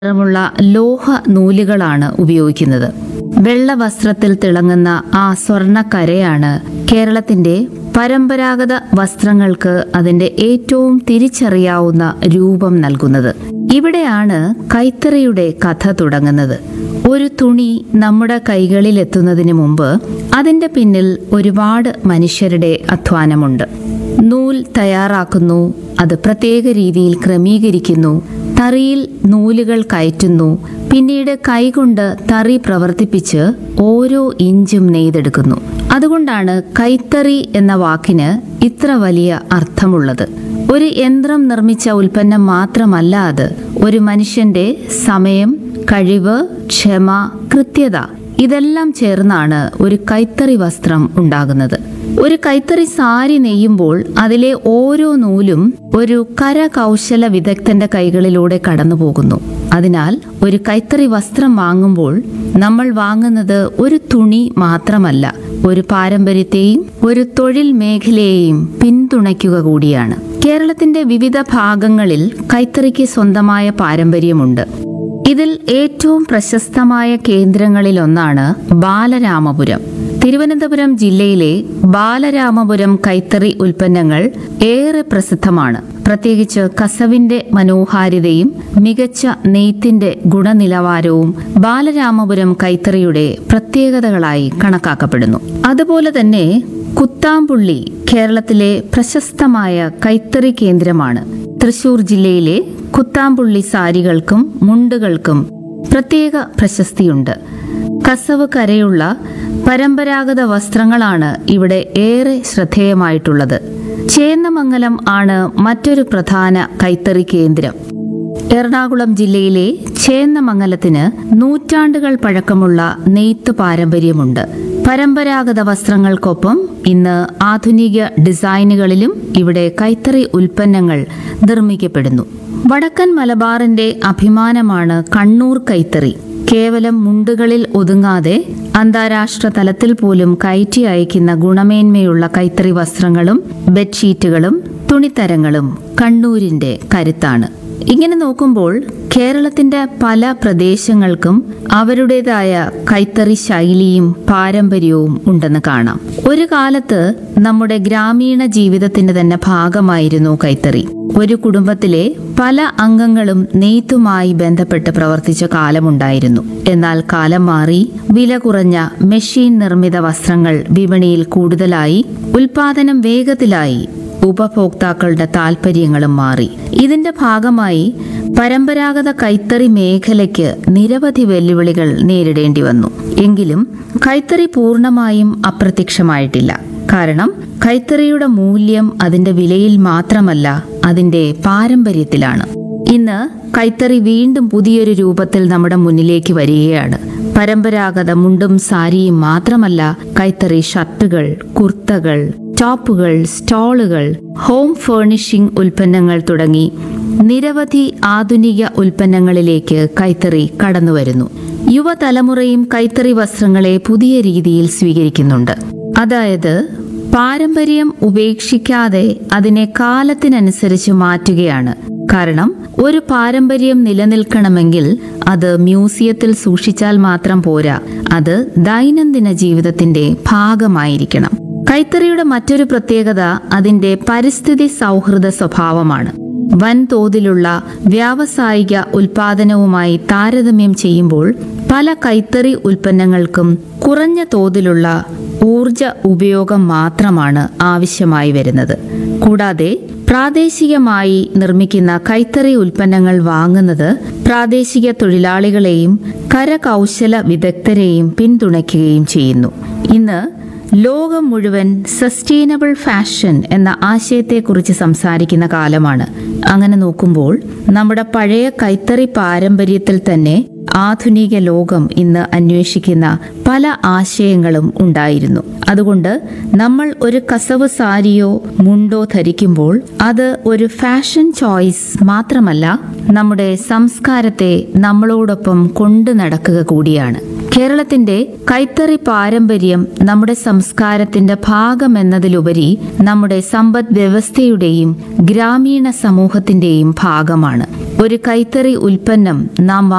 നിറമുള്ള ലോഹ നൂലുകളാണ് ഉപയോഗിക്കുന്നത് വെള്ള വസ്ത്രത്തിൽ തിളങ്ങുന്ന ആ സ്വർണ്ണക്കരയാണ് കേരളത്തിന്റെ പരമ്പരാഗത വസ്ത്രങ്ങൾക്ക് അതിന്റെ ഏറ്റവും തിരിച്ചറിയാവുന്ന രൂപം നൽകുന്നത് ഇവിടെയാണ് കൈത്തറിയുടെ കഥ തുടങ്ങുന്നത് ഒരു തുണി നമ്മുടെ കൈകളിൽ എത്തുന്നതിന് മുമ്പ് അതിന്റെ പിന്നിൽ ഒരുപാട് മനുഷ്യരുടെ അധ്വാനമുണ്ട് നൂൽ തയ്യാറാക്കുന്നു അത് പ്രത്യേക രീതിയിൽ ക്രമീകരിക്കുന്നു തറിയിൽ നൂലുകൾ കയറ്റുന്നു പിന്നീട് കൈകൊണ്ട് തറി പ്രവർത്തിപ്പിച്ച് ഓരോ ഇഞ്ചും നെയ്തെടുക്കുന്നു അതുകൊണ്ടാണ് കൈത്തറി എന്ന വാക്കിന് ഇത്ര വലിയ അർത്ഥമുള്ളത് ഒരു യന്ത്രം നിർമ്മിച്ച ഉൽപ്പന്നം മാത്രമല്ല അത് ഒരു മനുഷ്യന്റെ സമയം കഴിവ് ക്ഷമ കൃത്യത ഇതെല്ലാം ചേർന്നാണ് ഒരു കൈത്തറി വസ്ത്രം ഉണ്ടാകുന്നത് ഒരു കൈത്തറി സാരി നെയ്യുമ്പോൾ അതിലെ ഓരോ നൂലും ഒരു കരകൗശല വിദഗ്ധന്റെ കൈകളിലൂടെ കടന്നു പോകുന്നു അതിനാൽ ഒരു കൈത്തറി വസ്ത്രം വാങ്ങുമ്പോൾ നമ്മൾ വാങ്ങുന്നത് ഒരു തുണി മാത്രമല്ല ഒരു പാരമ്പര്യത്തെയും ഒരു തൊഴിൽ മേഖലയെയും പിന്തുണയ്ക്കുക കൂടിയാണ് കേരളത്തിന്റെ വിവിധ ഭാഗങ്ങളിൽ കൈത്തറിക്ക് സ്വന്തമായ പാരമ്പര്യമുണ്ട് ഇതിൽ ഏറ്റവും പ്രശസ്തമായ കേന്ദ്രങ്ങളിലൊന്നാണ് ബാലരാമപുരം തിരുവനന്തപുരം ജില്ലയിലെ ബാലരാമപുരം കൈത്തറി ഉൽപ്പന്നങ്ങൾ ഏറെ പ്രസിദ്ധമാണ് പ്രത്യേകിച്ച് കസവിന്റെ മനോഹാരിതയും മികച്ച നെയ്ത്തിന്റെ ഗുണനിലവാരവും ബാലരാമപുരം കൈത്തറിയുടെ പ്രത്യേകതകളായി കണക്കാക്കപ്പെടുന്നു അതുപോലെ തന്നെ കുത്താമ്പുള്ളി കേരളത്തിലെ പ്രശസ്തമായ കൈത്തറി കേന്ദ്രമാണ് തൃശൂർ ജില്ലയിലെ കുത്താമ്പുള്ളി സാരികൾക്കും മുണ്ടുകൾക്കും പ്രത്യേക പ്രശസ്തിയുണ്ട് കസവ് കരയുള്ള പരമ്പരാഗത വസ്ത്രങ്ങളാണ് ഇവിടെ ഏറെ ശ്രദ്ധേയമായിട്ടുള്ളത് ചേന്നമംഗലം ആണ് മറ്റൊരു പ്രധാന കൈത്തറി കേന്ദ്രം എറണാകുളം ജില്ലയിലെ ചേന്നമംഗലത്തിന് നൂറ്റാണ്ടുകൾ പഴക്കമുള്ള നെയ്ത്ത് പാരമ്പര്യമുണ്ട് പരമ്പരാഗത വസ്ത്രങ്ങൾക്കൊപ്പം ഇന്ന് ആധുനിക ഡിസൈനുകളിലും ഇവിടെ കൈത്തറി ഉൽപ്പന്നങ്ങൾ നിർമ്മിക്കപ്പെടുന്നു വടക്കൻ മലബാറിന്റെ അഭിമാനമാണ് കണ്ണൂർ കൈത്തറി കേവലം മുണ്ടുകളിൽ ഒതുങ്ങാതെ അന്താരാഷ്ട്ര തലത്തിൽ പോലും കയറ്റി അയക്കുന്ന ഗുണമേന്മയുള്ള കൈത്തറി വസ്ത്രങ്ങളും ബെഡ്ഷീറ്റുകളും തുണിത്തരങ്ങളും കണ്ണൂരിന്റെ കരുത്താണ് ഇങ്ങനെ നോക്കുമ്പോൾ കേരളത്തിന്റെ പല പ്രദേശങ്ങൾക്കും അവരുടേതായ കൈത്തറി ശൈലിയും പാരമ്പര്യവും ഉണ്ടെന്ന് കാണാം ഒരു കാലത്ത് നമ്മുടെ ഗ്രാമീണ ജീവിതത്തിന്റെ തന്നെ ഭാഗമായിരുന്നു കൈത്തറി ഒരു കുടുംബത്തിലെ പല അംഗങ്ങളും നെയ്ത്തുമായി ബന്ധപ്പെട്ട് പ്രവർത്തിച്ച കാലമുണ്ടായിരുന്നു എന്നാൽ കാലം മാറി വില കുറഞ്ഞ മെഷീൻ നിർമ്മിത വസ്ത്രങ്ങൾ വിപണിയിൽ കൂടുതലായി ഉൽപാദനം വേഗത്തിലായി ഉപഭോക്താക്കളുടെ താൽപ്പര്യങ്ങളും മാറി ഇതിന്റെ ഭാഗമായി പരമ്പരാഗത കൈത്തറി മേഖലയ്ക്ക് നിരവധി വെല്ലുവിളികൾ നേരിടേണ്ടി വന്നു എങ്കിലും കൈത്തറി പൂർണ്ണമായും അപ്രത്യക്ഷമായിട്ടില്ല കാരണം കൈത്തറിയുടെ മൂല്യം അതിന്റെ വിലയിൽ മാത്രമല്ല അതിന്റെ പാരമ്പര്യത്തിലാണ് ഇന്ന് കൈത്തറി വീണ്ടും പുതിയൊരു രൂപത്തിൽ നമ്മുടെ മുന്നിലേക്ക് വരികയാണ് പരമ്പരാഗത മുണ്ടും സാരിയും മാത്രമല്ല കൈത്തറി ഷർട്ടുകൾ കുർത്തകൾ ടോപ്പുകൾ സ്റ്റോളുകൾ ഹോം ഫേർണിഷിംഗ് ഉൽപ്പന്നങ്ങൾ തുടങ്ങി നിരവധി ആധുനിക ഉൽപ്പന്നങ്ങളിലേക്ക് കൈത്തറി കടന്നുവരുന്നു യുവതലമുറയും കൈത്തറി വസ്ത്രങ്ങളെ പുതിയ രീതിയിൽ സ്വീകരിക്കുന്നുണ്ട് അതായത് പാരമ്പര്യം ഉപേക്ഷിക്കാതെ അതിനെ കാലത്തിനനുസരിച്ച് മാറ്റുകയാണ് കാരണം ഒരു പാരമ്പര്യം നിലനിൽക്കണമെങ്കിൽ അത് മ്യൂസിയത്തിൽ സൂക്ഷിച്ചാൽ മാത്രം പോരാ അത് ദൈനംദിന ജീവിതത്തിന്റെ ഭാഗമായിരിക്കണം കൈത്തറിയുടെ മറ്റൊരു പ്രത്യേകത അതിന്റെ പരിസ്ഥിതി സൗഹൃദ സ്വഭാവമാണ് വൻതോതിലുള്ള വ്യാവസായിക ഉൽപാദനവുമായി താരതമ്യം ചെയ്യുമ്പോൾ പല കൈത്തറി ഉൽപ്പന്നങ്ങൾക്കും കുറഞ്ഞ തോതിലുള്ള ഊർജ ഉപയോഗം മാത്രമാണ് ആവശ്യമായി വരുന്നത് കൂടാതെ പ്രാദേശികമായി നിർമ്മിക്കുന്ന കൈത്തറി ഉൽപ്പന്നങ്ങൾ വാങ്ങുന്നത് പ്രാദേശിക തൊഴിലാളികളെയും കരകൗശല വിദഗ്ധരെയും പിന്തുണയ്ക്കുകയും ചെയ്യുന്നു ഇന്ന് ലോകം മുഴുവൻ സസ്റ്റൈനബിൾ ഫാഷൻ എന്ന ആശയത്തെക്കുറിച്ച് സംസാരിക്കുന്ന കാലമാണ് അങ്ങനെ നോക്കുമ്പോൾ നമ്മുടെ പഴയ കൈത്തറി പാരമ്പര്യത്തിൽ തന്നെ ആധുനിക ലോകം ഇന്ന് അന്വേഷിക്കുന്ന പല ആശയങ്ങളും ഉണ്ടായിരുന്നു അതുകൊണ്ട് നമ്മൾ ഒരു കസവ് സാരിയോ മുണ്ടോ ധരിക്കുമ്പോൾ അത് ഒരു ഫാഷൻ ചോയ്സ് മാത്രമല്ല നമ്മുടെ സംസ്കാരത്തെ നമ്മളോടൊപ്പം കൊണ്ടു നടക്കുക കൂടിയാണ് കേരളത്തിന്റെ കൈത്തറി പാരമ്പര്യം നമ്മുടെ സംസ്കാരത്തിന്റെ ഭാഗമെന്നതിലുപരി നമ്മുടെ സമ്പദ് വ്യവസ്ഥയുടെയും ഗ്രാമീണ സമൂഹത്തിന്റെയും ഭാഗമാണ് ഒരു കൈത്തറി ഉൽപ്പന്നം നാം